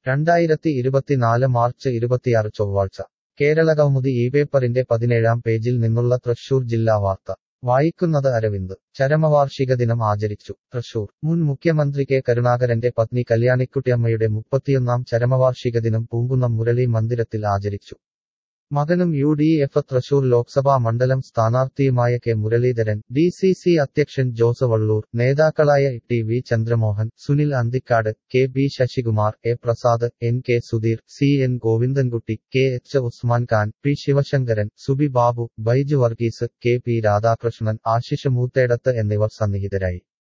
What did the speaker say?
രണ്ടായിരത്തി ഇരുപത്തിനാല് മാർച്ച് ഇരുപത്തിയാറ് ചൊവ്വാഴ്ച കേരള കൗമുദി ഈ പേപ്പറിന്റെ പതിനേഴാം പേജിൽ നിന്നുള്ള തൃശൂർ ജില്ലാ വാർത്ത വായിക്കുന്നത് അരവിന്ദ് ചരമവാർഷിക ദിനം ആചരിച്ചു തൃശൂർ മുൻ മുഖ്യമന്ത്രി കെ കരുണാകരന്റെ പത്നി കല്യാണിക്കുട്ടിയമ്മയുടെ മുപ്പത്തിയൊന്നാം ചരമവാർഷിക ദിനം പൂങ്കുന്നം മുരളി മന്ദിരത്തിൽ ആചരിച്ചു മകനും U D F Thrissur Lok Sabha മണ്ഡലം സ്ഥാനാർത്ഥിയുമായ K Muraleedharan D C C അധ്യക്ഷൻ ജോസ് വള്ളൂർ നേതാക്കളായ T V Chandramohan Sunil Anthikad K B Sasikumar A Prasad N K Sudheer C N Govindankutty K H Usman Khan P Sivasankaran Subi Babu Baiju Varghese K P Radhakrishnan Ashish Moothedath എന്നിവർ സന്നിഹിതരായി